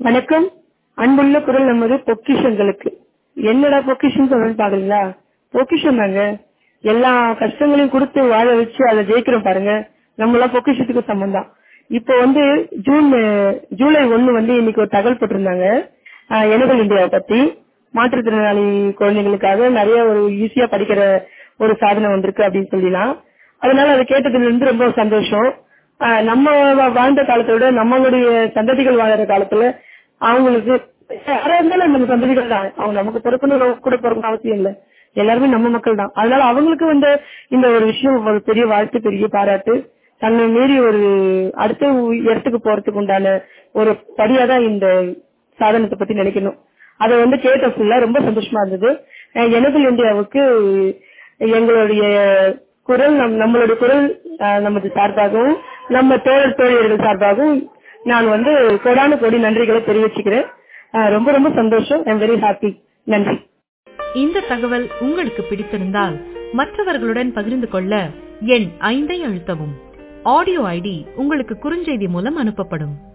வணக்கம் அன்புள்ள குரல் நமது பொக்கிஷங்களுக்கு என்னடா பொக்கிஷம் சொல்றேன்னு பாக்குறீங்களா பொக்கிஷம் தாங்க எல்லா கஷ்டங்களையும் கொடுத்து வாழ வச்சு அதை ஜெயிக்கிறோம் பாருங்க நம்மளாம் பொக்கிஷத்துக்கு சம்பந்தம் இப்போ வந்து ஜூன் அஹ், ஜூலை ஒண்ணு வந்து இன்னைக்கு ஒரு தகவல் போட்டிருந்தாங்க அஹ், எனகல் இந்தியாவை பத்தி மாற்றுத்திறனாளி குழந்தைகளுக்காக நிறைய ஒரு ஈஸியா படிக்கிற ஒரு சாதனை வந்திருக்கு அப்படின்னு சொல்லலாம் அதனால அதை கேட்டதுல இருந்து ரொம்ப சந்தோஷம் ஆஹ் நம்ம வா- வாழ்ந்த காலத்தை விட நம்மளுடைய சந்ததிகள் வாழற காலத்துல அவங்களுக்கு யாரா இருந்தாலும் நம்ம சந்ததிகள் தான் அவங்க நமக்கு பிறக்கணும் நமக்கு கூட பிறக்கணும் அவசியம் இல்ல எல்லாருமே நம்ம மக்கள் தான் அதனால அவங்களுக்கு வந்து இந்த ஒரு விஷயம் ஒரு பெரிய வாழ்த்து பெரிய பாராட்டு தன்னை மீறி ஒரு அடுத்த உ- இடத்துக்கு போறதுக்கு உண்டான ஒரு படியா தான் இந்த சாதனத்தை பத்தி நினைக்கணும் அதை வந்து கேட்ட ஃபுல்லா ரொம்ப சந்தோஷமா இருந்தது அஹ் எனது இந்தியாவுக்கு எங்களுடைய குரல் நம் நம்மளுடைய குரல் அஹ், நமது சார்பாகவும் நம்ம தோழர் தோழியர்கள் சார்பாகவும் நான் வந்து கோடான கோடி நன்றிகளை தெரிவிச்சுக்கிறேன் அஹ், ரொம்ப ரொம்ப சந்தோஷம் ஐம் வெரி ஹாப்பி நன்றி இந்த தகவல் உங்களுக்கு பிடித்திருந்தால் மற்றவர்களுடன் பகிர்ந்து கொள்ள எண் ஐந்தை அழுத்தவும் ஆடியோ ஐடி உங்களுக்கு குறுஞ்செய்தி மூலம் அனுப்பப்படும்